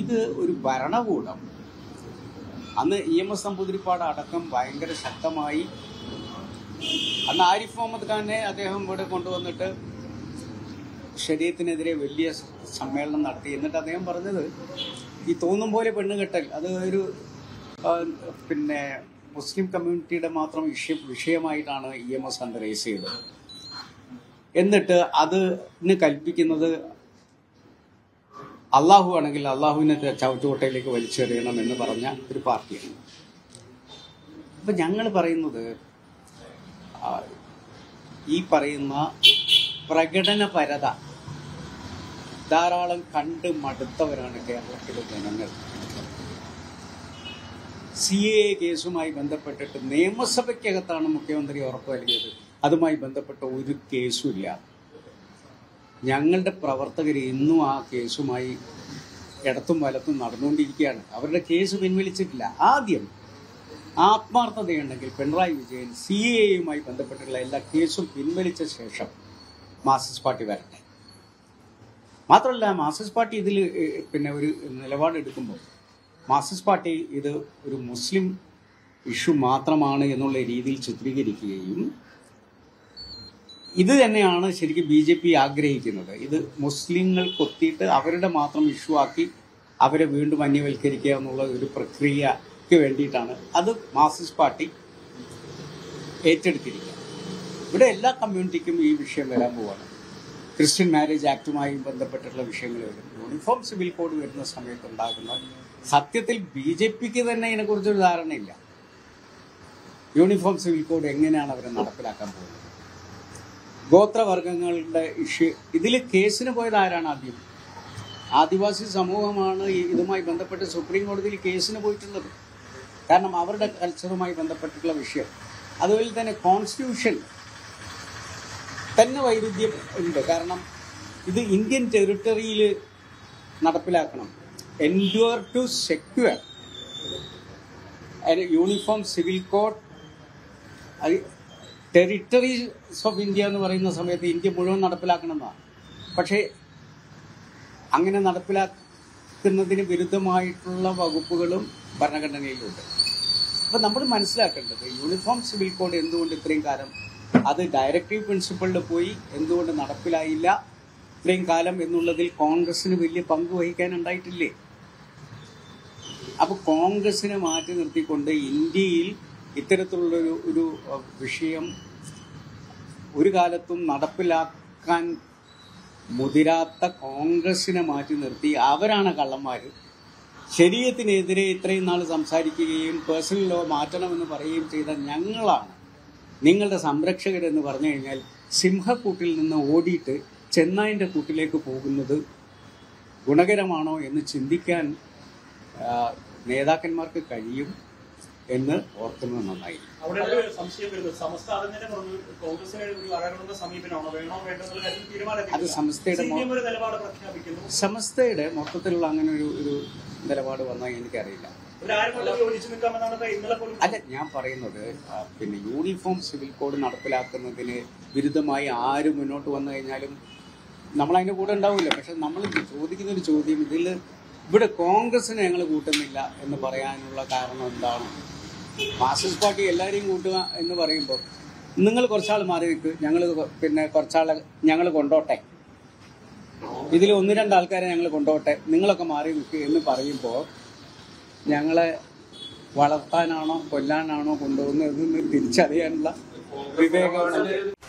ഇത് ഒരു ഭരണകൂടം അന്ന് ഇ എം എസ് നമ്പൂതിരിപ്പാട് അടക്കം ഭയങ്കര ശക്തമായി അന്ന് ആരിഫ് മുഹമ്മദ് ഖാനെ അദ്ദേഹം ഇവിടെ കൊണ്ടുവന്നിട്ട് ശരീരത്തിനെതിരെ വലിയ സമ്മേളനം നടത്തി എന്നിട്ട് അദ്ദേഹം പറഞ്ഞത് ഈ തോന്നും പോലെ പെണ്ണ് കെട്ടൽ അത് ഒരു ആ, പിന്നെ മുസ്ലിം കമ്മ്യൂണിറ്റിയുടെ മാത്രം വിഷയം വിഷയമായിട്ടാണ് ഇ എം എസ് അന്ന് റേസ് ചെയ്തത് എന്നിട്ട് അതിന് കൽപ്പിക്കുന്നത് അള്ളാഹു ആണെങ്കിൽ അള്ളാഹുവിനെ ചവറ്റുകൊട്ടയിലേക്ക് വലിച്ചെറിയണം എന്ന് പറഞ്ഞ ഒരു പാർട്ടിയാണ് അപ്പൊ ഞങ്ങൾ പറയുന്നത് ആ, ഈ പറയുന്ന പ്രകടനപരത ധാരാളം കണ്ട് മടുത്തവരാണ് കേരളത്തിലെ ജനങ്ങൾ സി എ കേസുമായി ബന്ധപ്പെട്ടിട്ട് നിയമസഭയ്ക്കകത്താണ് മുഖ്യമന്ത്രി ഉറപ്പ് നൽകിയത് അതുമായി ബന്ധപ്പെട്ട ഒരു കേസുമില്ല ഞങ്ങളുടെ പ്രവർത്തകർ ഇന്നും ആ കേസുമായി ഇടത്തും വലത്തും നടന്നുകൊണ്ടിരിക്കുകയാണ് അവരുടെ കേസ് പിൻവലിച്ചിട്ടില്ല ആദ്യം ആത്മാർത്ഥതയുണ്ടെങ്കിൽ പിണറായി വിജയൻ സി എയുമായി ബന്ധപ്പെട്ടുള്ള എല്ലാ കേസും പിൻവലിച്ച ശേഷം മാർക്സിസ്റ്റ് പാർട്ടി വരട്ടെ മാത്രമല്ല മാർക്സിസ്റ്റ് പാർട്ടി ഇതിൽ പിന്നെ ഒരു നിലപാടെടുക്കുമ്പോൾ മാർക്സിസ്റ്റ് പാർട്ടി ഇത് ഒരു മുസ്ലിം ഇഷ്യൂ മാത്രമാണ് എന്നുള്ള രീതിയിൽ ചിത്രീകരിക്കുകയും ഇത് തന്നെയാണ് ശരിക്കും ബി ജെ പി ആഗ്രഹിക്കുന്നത് ഇത് മുസ്ലിങ്ങൾ കൊത്തിയിട്ട് അവരുടെ മാത്രം ഇഷ്യൂ ആക്കി അവരെ വീണ്ടും അന്യവൽക്കരിക്കുക എന്നുള്ള ഒരു പ്രക്രിയക്ക് വേണ്ടിയിട്ടാണ് അത് മാർക്സിസ്റ്റ് പാർട്ടി ഏറ്റെടുത്തിരിക്കുക ഇവിടെ എല്ലാ കമ്മ്യൂണിറ്റിക്കും ഈ വിഷയം വരാൻ പോവാണ് ക്രിസ്ത്യൻ മാരേജ് ആക്ടുമായി ബന്ധപ്പെട്ടിട്ടുള്ള വിഷയങ്ങൾ വരും യൂണിഫോം സിവിൽ കോഡ് വരുന്ന സമയത്ത് ഉണ്ടാകുന്ന സത്യത്തിൽ ബി ജെ പിക്ക് തന്നെ ഇതിനെക്കുറിച്ചൊരു ധാരണയില്ല യൂണിഫോം സിവിൽ കോഡ് എങ്ങനെയാണ് അവരെ നടപ്പിലാക്കാൻ പോകുന്നത് ഗോത്രവർഗങ്ങളുടെ ഇഷ്യൂ ഇതിൽ കേസിന് പോയത് ആരാണ് ആദ്യം ആദിവാസി സമൂഹമാണ് ഈ ഇതുമായി ബന്ധപ്പെട്ട് സുപ്രീം കോടതിയിൽ കേസിന് പോയിട്ടുള്ളത് കാരണം അവരുടെ കൾച്ചറുമായി ബന്ധപ്പെട്ടിട്ടുള്ള വിഷയം അതുപോലെ തന്നെ കോൺസ്റ്റിറ്റ്യൂഷൻ തന്നെ വൈരുദ്ധ്യം ഉണ്ട് കാരണം ഇത് ഇന്ത്യൻ ടെറിട്ടറിയിൽ നടപ്പിലാക്കണം endure to secure uniform civil code territories of India എന്ന് പറയുന്ന സമയത്ത് ഇന്ത്യ മുഴുവൻ നടപ്പിലാക്കണമെന്നാണ് പക്ഷേ അങ്ങനെ നടപ്പിലാക്കുന്നതിന് വിരുദ്ധമായിട്ടുള്ള വകുപ്പുകളും ഭരണഘടനയിലുണ്ട് അപ്പം നമ്മൾ മനസ്സിലാക്കേണ്ടത് യൂണിഫോം സിവിൽ കോഡ് എന്തുകൊണ്ട് ഇത്രയും കാലം അത് ഡയറക്റ്റീവ് പ്രിൻസിപ്പളിൽ പോയി എന്തുകൊണ്ട് നടപ്പിലായില്ല ഇത്രയും കാലം എന്നുള്ളതിൽ കോൺഗ്രസിന് വലിയ പങ്ക് വഹിക്കാൻ ഉണ്ടായിട്ടില്ലേ അപ്പൊ കോൺഗ്രസിനെ മാറ്റി നിർത്തിക്കൊണ്ട് ഇന്ത്യയിൽ ഇത്തരത്തിലുള്ളൊരു ഒരു അഹ്, വിഷയം ഒരു കാലത്തും നടപ്പിലാക്കാൻ മുതിരാത്ത കോൺഗ്രസിനെ മാറ്റി നിർത്തി അവരാണ് കള്ളന്മാർ ശരീരത്തിനെതിരെ ഇത്രയും നാൾ സംസാരിക്കുകയും പേഴ്സണൽ ലോ മാറ്റണമെന്ന് പറയുകയും ചെയ്ത ഞങ്ങളാണ് നിങ്ങളുടെ സംരക്ഷകരെന്ന് പറഞ്ഞു കഴിഞ്ഞാൽ സിംഹക്കൂട്ടിൽ നിന്ന് ഓടിയിട്ട് ചെന്നായിൻ്റെ കൂട്ടിലേക്ക് പോകുന്നത് ഗുണകരമാണോ എന്ന് ചിന്തിക്കാൻ ആ, നേതാക്കന്മാർക്ക് കഴിയും എന്ന് ഓർക്കുന്നത് നന്നായി അവിടെ ഒരു സംശയം വരുന്നത് സമസ്ത ആദ്യം തന്നെ പറഞ്ഞു കോൺഗ്രസിന് ഒരു അഴകുന്ന സമീപനമാണോ വേണോ വേണ്ടോ എന്നുള്ള കാര്യത്തിൽ അത് തീരുമാനം സംസ്ഥയുടെ മൊ- സിപിഎം ഒരു നിലപാട് പ്രഖ്യാപിക്കുന്നു സമസ്തയുടെ മൊത്തത്തിലുള്ള അങ്ങനെ ഒരു ഒരു നിലപാട് വന്നാൽ എനിക്കറിയില്ല ഇവരാരും കൊണ്ട് യോജിച്ച് നിൽക്കാമെന്നാണ് ഇപ്പൊ ഇന്നലെ പോലും അല്ല ഞാൻ പറയുന്നത് ആ, പിന്നെ യൂണിഫോം സിവിൽ കോഡ് നടപ്പിലാക്കുന്നതിന് വിരുദ്ധമായി ആര് മുന്നോട്ട് വന്നു കഴിഞ്ഞാലും നമ്മൾ അതിന്റെ കൂടെ ഉണ്ടാവില്ല പക്ഷെ നമ്മൾ ചോദിക്കുന്ന ഒരു ചോദ്യം ഇതിൽ ഇവിടെ കോൺഗ്രസിനെ ഞങ്ങൾ കൂട്ടുന്നില്ല എന്ന് പറയാനുള്ള കാരണം എന്താണ് മാർക്സിസ്റ്റ് പാർട്ടി എല്ലാവരെയും കൂട്ടുക എന്ന് പറയുമ്പോൾ നിങ്ങൾ കുറച്ചാൾ മാറി നിൽക്ക് ഞങ്ങൾ പിന്നെ കുറച്ചാൾ ഞങ്ങൾ കൊണ്ടോട്ടെ ഇതിൽ ഒന്ന് രണ്ട് ആൾക്കാരെ ഞങ്ങൾ കൊണ്ടോട്ടെ നിങ്ങളൊക്കെ മാറി നിൽക്കുക എന്ന് പറയുമ്പോൾ ഞങ്ങളെ വളർത്താനാണോ കൊല്ലാനാണോ കൊണ്ടുപോകുന്നതെന്ന് തിരിച്ചറിയാനുള്ള വിവേകമാണ്